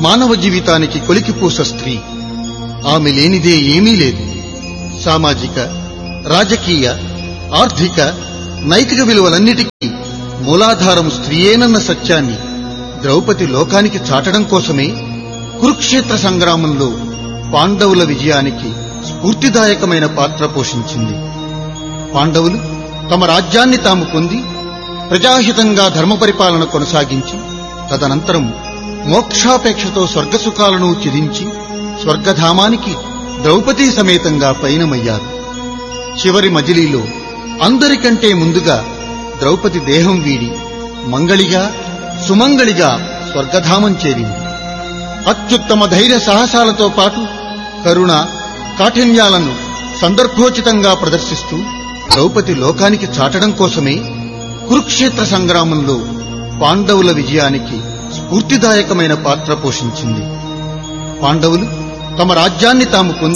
మానవ జీవితానికి కొలికిపూస స్త్రీ ఆమె లేనిదే ఏమీ లేదు సామాజిక రాజకీయ ఆర్థిక నైతిక విలువలన్నిటికీ మూలాధారం స్త్రీయేనన్న సత్యాన్ని ద్రౌపది లోకానికి చాటడం కోసమే కురుక్షేత్ర సంగ్రామంలో పాండవుల విజయానికి స్ఫూర్తిదాయకమైన పాత్ర పోషించింది పాండవులు తమ రాజ్యాన్ని తాము పొంది ప్రజాహితంగా ధర్మ పరిపాలన కొనసాగించి తదనంతరం మోక్షాపేక్షతో స్వర్గసుఖాలను చిదించి స్వర్గధామానికి ద్రౌపదీ సమేతంగా పయనమయ్యారు చివరి మజిలీలో అందరికంటే ముందుగా ద్రౌపది దేహం వీడి మంగళిగా సుమంగళిగా స్వర్గధామం చేరింది అత్యుత్తమ ధైర్య సాహసాలతో పాటు కరుణ కాఠిన్యాలను సందర్భోచితంగా ప్రదర్శిస్తూ ద్రౌపది లోకానికి చాటడం కోసమే కురుక్షేత్ర సంగ్రామంలో పాండవుల విజయానికి స్ఫూర్తిదాయకమైన పాత్ర పోషించింది పాండవులు తమ రాజ్యాన్ని తాము పొంది